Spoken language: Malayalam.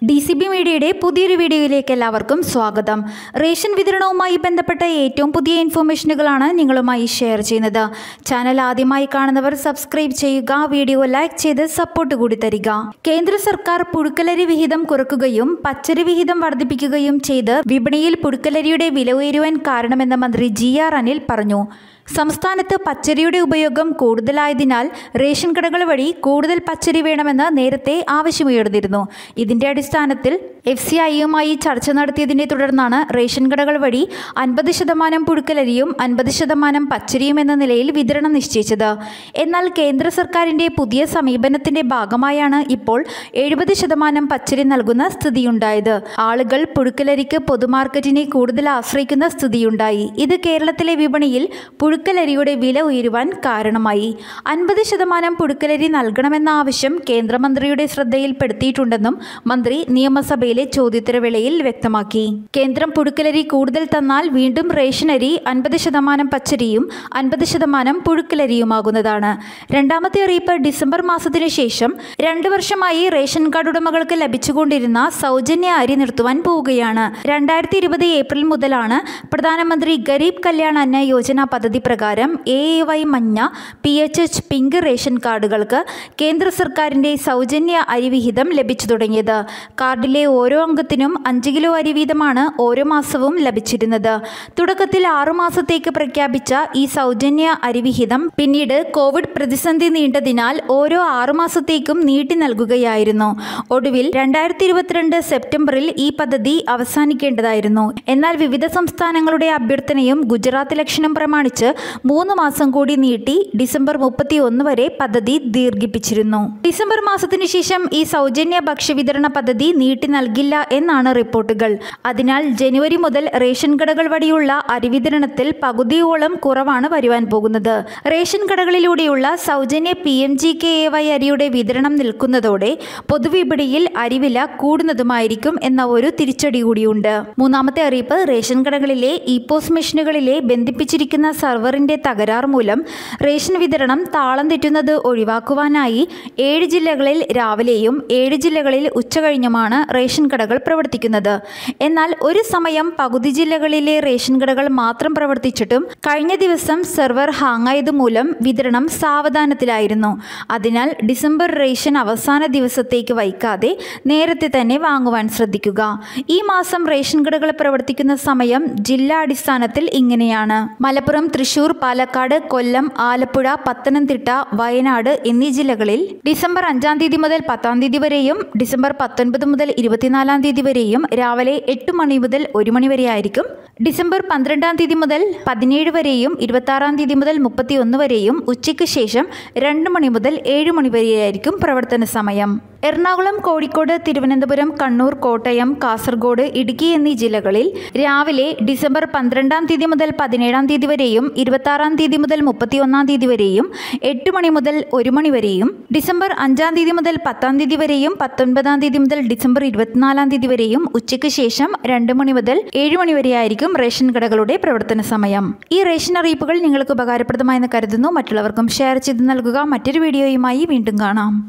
ഡി സി ബി മീഡിയയുടെ പുതിയൊരു വീഡിയോയിലേക്ക് എല്ലാവർക്കും സ്വാഗതം റേഷൻ വിതരണവുമായി ബന്ധപ്പെട്ട ഏറ്റവും പുതിയ ഇൻഫോർമേഷനുകളാണ് നിങ്ങളുമായി ഷെയർ ചെയ്യുന്നത് ചാനൽ ആദ്യമായി കാണുന്നവർ സബ്സ്ക്രൈബ് ചെയ്യുക വീഡിയോ ലൈക്ക് ചെയ്ത് സപ്പോർട്ട് കൂടി തരിക കേന്ദ്ര സർക്കാർ പുഴുക്കലരി വിഹിതം കുറക്കുകയും പച്ചരി വിഹിതം വർദ്ധിപ്പിക്കുകയും ചെയ്ത് വിപണിയിൽ പുഴുക്കലരിയുടെ വില ഉയരുവാൻ കാരണമെന്ന് മന്ത്രി ജി ആർ അനിൽ പറഞ്ഞു സംസ്ഥാനത്ത് പച്ചരിയുടെ ഉപയോഗം കൂടുതലായതിനാൽ റേഷൻ കടകൾ വഴി കൂടുതൽ പച്ചരി വേണമെന്ന് നേരത്തെ ആവശ്യമുയർന്നിരുന്നു ഇതിന്റെ അടിസ്ഥാനത്തിൽ എഫ് സി ഐയുമായി ചർച്ച നടത്തിയതിനെ തുടർന്നാണ് റേഷൻ കടകൾ വഴി അൻപത് ശതമാനം പുഴുക്കലരിയും അൻപത് ശതമാനം പച്ചരിയും എന്ന നിലയിൽ വിതരണം നിശ്ചയിച്ചത് എന്നാൽ കേന്ദ്ര സർക്കാരിന്റെ പുതിയ സമീപനത്തിന്റെ ഭാഗമായാണ് ഇപ്പോൾ എഴുപത് ശതമാനം പച്ചരി നൽകുന്ന സ്ഥിതിയുണ്ടായത് ആളുകൾ പുഴുക്കലരിക്ക് പൊതുമാർക്കറ്റിനെ കൂടുതൽ ആശ്രയിക്കുന്ന സ്ഥിതിയുണ്ടായി ഇത് കേരളത്തിലെ വിപണിയിൽ പുഴുക്കലരിയുടെ വില ഉയരുവാൻ കാരണമായി അൻപത് ശതമാനം പുഴുക്കലരി നൽകണമെന്ന ആവശ്യം കേന്ദ്രമന്ത്രിയുടെ ശ്രദ്ധയിൽപ്പെടുത്തിയിട്ടുണ്ടെന്നും മന്ത്രി നിയമസഭയിലെ ചോദ്യോത്തരവേളയിൽ വ്യക്തമാക്കി കേന്ദ്രം പുഴുക്കലരി കൂടുതൽ തന്നാൽ വീണ്ടും റേഷൻ അരി അൻപത് ശതമാനം പച്ചരിയും അൻപത് ശതമാനം പുഴുക്കലരിയുമാകുന്നതാണ് രണ്ടാമത്തെ അറിയിപ്പ് ഡിസംബർ മാസത്തിനു ശേഷം രണ്ടു വർഷമായി റേഷൻ കാർഡ് ഉടമകൾക്ക് ലഭിച്ചുകൊണ്ടിരുന്ന സൗജന്യ അരി നിർത്തുവാൻ പോവുകയാണ് രണ്ടായിരത്തി ഇരുപത് ഏപ്രിൽ മുതലാണ് പ്രധാനമന്ത്രി ഗരീബ് കല്യാൺ അന്ന യോജന പദ്ധതി പ്രകാരം എ എ വൈ മഞ്ഞ P H H pink ration കാർഡുകൾക്ക് കേന്ദ്ര സർക്കാരിന്റെ സൗജന്യ അരി വിഹിതം ലഭിച്ചു തുടങ്ങിയത് കാർഡിലെ ഓരോ അംഗത്തിനും അഞ്ച് കിലോ അരി വീതമാണ് ഓരോ മാസവും ലഭിച്ചിരുന്നത് തുടക്കത്തിൽ ആറുമാസത്തേക്ക് പ്രഖ്യാപിച്ച ഈ സൗജന്യ അരിവിഹിതം പിന്നീട് കോവിഡ് പ്രതിസന്ധി നീണ്ടതിനാൽ ഓരോ ആറുമാസത്തേക്കും നീട്ടി നൽകുകയായിരുന്നു ഒടുവിൽ രണ്ടായിരത്തി ഇരുപത്തിരണ്ട് സെപ്റ്റംബറിൽ ഈ പദ്ധതി അവസാനിക്കേണ്ടതായിരുന്നു എന്നാൽ വിവിധ സംസ്ഥാനങ്ങളുടെ അഭ്യർത്ഥനയും ഗുജറാത്ത് ലക്ഷണം പ്രമാണിച്ച് മൂന്ന് മാസം കൂടി നീട്ടി ഡിസംബർ മുപ്പത്തി ഒന്ന് വരെ പദ്ധതി ദീർഘിപ്പിച്ചിരുന്നു ഡിസംബർ മാസത്തിനു ശേഷം ഈ സൗജന്യ ഭക്ഷ്യവിതരണ പദ്ധതി നീട്ടി നൽകില്ല എന്നാണ് റിപ്പോർട്ടുകൾ അതിനാൽ ജനുവരി മുതൽ റേഷൻ കടകൾ വഴിയുള്ള അരിവിതരണത്തിൽ പകുതിയോളം കുറവാണ് വരുവാൻ പോകുന്നത് റേഷൻ കടകളിലൂടെയുള്ള സൗജന്യ P M G K A Y അരിയുടെ വിതരണം നിൽക്കുന്നതോടെ പൊതുവിപണിയിൽ അരിവില കൂടുന്നതുമായിരിക്കും എന്ന ഒരു തിരിച്ചടി കൂടിയുണ്ട് മൂന്നാമത്തെ അറിയിപ്പ് റേഷൻ കടകളിലെ ഇ പോസ് മെഷീനുകളിലെ ബന്ധിപ്പിച്ചിരിക്കുന്ന സർവറിന്റെ തകരാർ മൂലം റേഷൻ വിതരണം താളം തെറ്റുന്നത് ഒഴിവാക്കുവാനായി ഏഴ് ജില്ലകളിൽ രാവിലെയും ഏഴ് ജില്ലകളിൽ ഉച്ചകഴിഞ്ഞുമാണ് റേഷൻ കടകൾ പ്രവർത്തിക്കുന്നത് എന്നാൽ ഒരു സമയം പകുതി ജില്ലകളിലെ റേഷൻ കടകൾ മാത്രം പ്രവർത്തിച്ചിട്ടും കഴിഞ്ഞ ദിവസം സെർവർ ഹാങ്ങായത് മൂലം വിതരണം സാവധാനത്തിലായിരുന്നു അതിനാൽ ഡിസംബർ റേഷൻ അവസാന ദിവസത്തേക്ക് വയ്ക്കാതെ നേരത്തെ തന്നെ വാങ്ങുവാൻ ശ്രദ്ധിക്കുക ഈ മാസം റേഷൻ കടകൾ പ്രവർത്തിക്കുന്ന സമയം ജില്ലാ അടിസ്ഥാനത്തിൽ ഇങ്ങനെയാണ് മലപ്പുറം തൃശൂർ പാലക്കാട് കൊല്ലം ആലപ്പുഴ പത്തനംതിട്ട വയനാട് എന്നീ ജില്ലകളിൽ ഡിസംബർ അഞ്ചാം തീയതി മുതൽ പത്താം തീയതി വരെയും ഡിസംബർ പത്തൊൻപത് മുതൽ ഇരുപത്തിനാലാം തീയതി വരെയും രാവിലെ എട്ട് മണി മുതൽ ഒരു മണി വരെ ആയിരിക്കും ഡിസംബർ പന്ത്രണ്ടാം തീയതി മുതൽ പതിനേഴ് വരെയും ഇരുപത്താറാം തീയതി മുതൽ മുപ്പത്തി ഒന്ന് വരെയും ഉച്ചയ്ക്ക് ശേഷം രണ്ട് മണി മുതൽ ഏഴ് മണി വരെയായിരിക്കും പ്രവർത്തന സമയം എറണാകുളം കോഴിക്കോട് തിരുവനന്തപുരം കണ്ണൂർ കോട്ടയം കാസർഗോഡ് ഇടുക്കി എന്നീ ജില്ലകളിൽ രാവിലെ ഡിസംബർ പന്ത്രണ്ടാം തീയതി മുതൽ പതിനേഴാം തീയതി വരെയും ഇരുപത്താറാം തീയതി മുതൽ മുപ്പത്തിയൊന്നാം തീയതി വരെയും എട്ട് മണി മുതൽ ഒരു മണി വരെയും ഡിസംബർ അഞ്ചാം തീയതി മുതൽ പത്താം തീയതി വരെയും പത്തൊൻപതാം തീയതി മുതൽ ഡിസംബർ ഇരുപത്തിനാലാം തീയതി വരെയും ഉച്ചയ്ക്ക് ശേഷം രണ്ട് മണി മുതൽ ഏഴ് മണി വരെയായിരിക്കും റേഷൻ കടകളുടെ പ്രവർത്തന സമയം ഈ റേഷൻ അറിയിപ്പുകൾ നിങ്ങൾക്ക് ഉപകാരപ്രദമായെന്ന് കരുതുന്നു മറ്റുള്ളവർക്കും ഷെയർ ചെയ്ത് നൽകുക മറ്റൊരു വീഡിയോയുമായി വീണ്ടും കാണാം